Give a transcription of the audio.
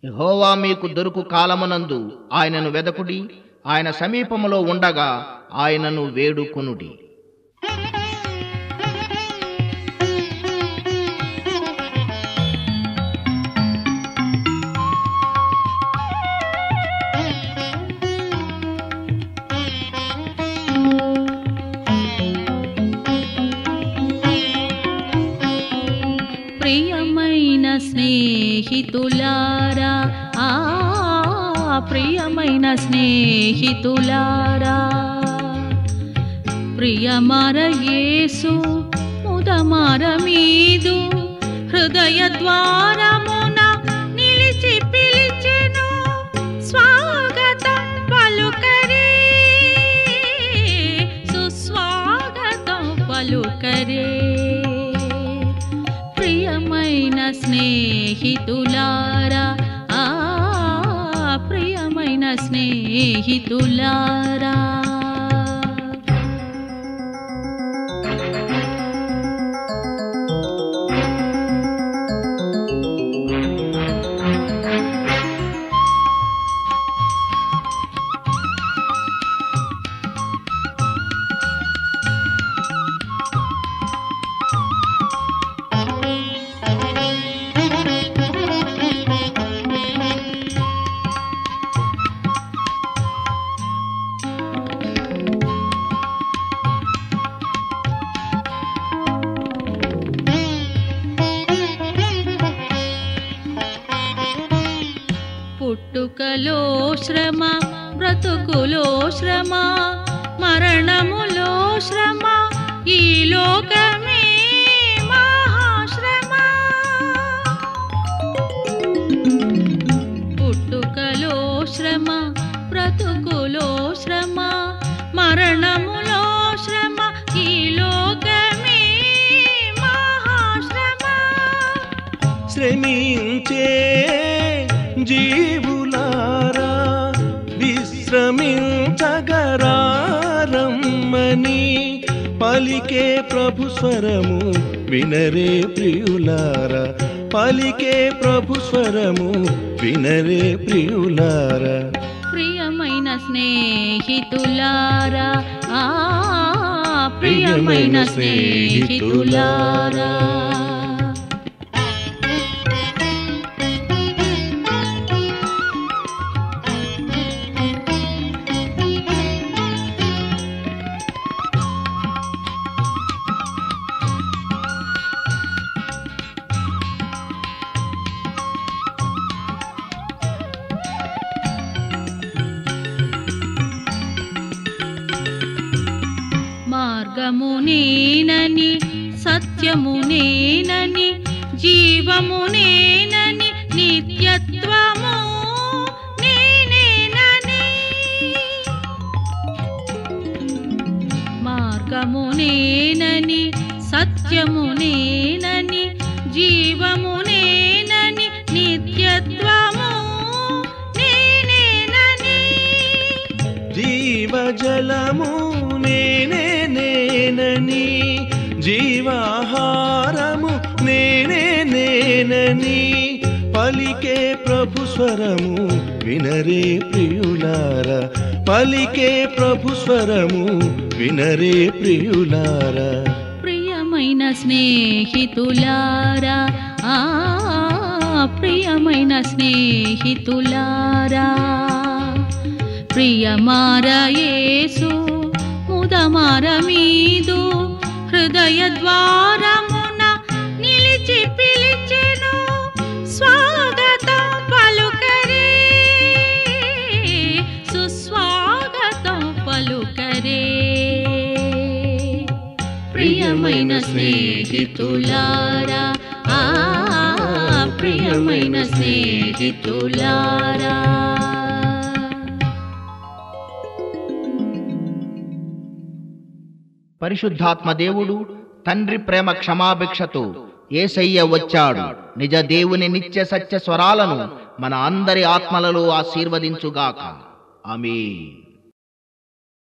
యెహోవా మీకు దొరుకు కాలమునందు ఆయనను వెదకుడి ఆయన సమీపములో ఉండగా ఆయనను వేడుకొనుడి ప్రియమైన స్నేహితులారా ఆ ప్రియమైన స్నేహితులారా ప్రియమర యేసు ముదమర మీదు హృదయ ద్వారమున నిలిచి పిలిచెను స్వాగతం పలుకరే సుస్వాగతం పలుకరే ప్రియమైన స్నేహితులారా ఆ ప్రియమైన స్నేహితులారా పుట్టుకలో శ్రమ బ్రతుకులో శ్రమ మరణములో శ్రమ ఈ లోకమే మహాశ్రమ పుట్టుకలో శ్రమ బ్రతుకులో శ్రమ మరణములో శ్రమ ఈ లోకమే మహాశ్రమ శ్రమించే జీవులారా విశ్రమించగరారమ్మని పలికే ప్రభు స్వరము వినరే ప్రియులారా పలికే ప్రభు స్వరము వినరే ప్రియులారా ప్రియమైన స్నేహితులారా ఆ ప్రియమైన స్నేహితులారా మార్గము నేనని సత్యము నేనని జీవము నేనని నిత్యత్వము నేనేనని మార్గము నేనని సత్యము నేనని జీవము నేనని నిత్యత్వము నేనేనని జీవజలము నేనే నేనని జీవాహారము నేనే నేనని పలికే ప్రభు స్వరము వినరే ప్రియులారా పలికే ప్రభు స్వరము వినరే ప్రియులారా ప్రియమైన స్నేహితులారా ఆ ప్రియమైన స్నేహితులారా ప్రియమార యేసు ముదమార మీదు హృదయ ద్వారమున నిలిచి పిలిచెను స్వాగతం పలుకరే సుస్వాగతం పలుకరే ప్రియమైన స్నేహితులారా ఆ ప్రియమైన స్నేహితులారా పరిశుద్ధాత్మ దేవుడు తండ్రి ప్రేమ క్షమాభిక్షతో ఏసయ్య వచ్చాడు నిజ దేవుని నిత్య సత్య స్వరాలను మన అందరి ఆత్మలలో ఆశీర్వదించుగాక ఆమేన్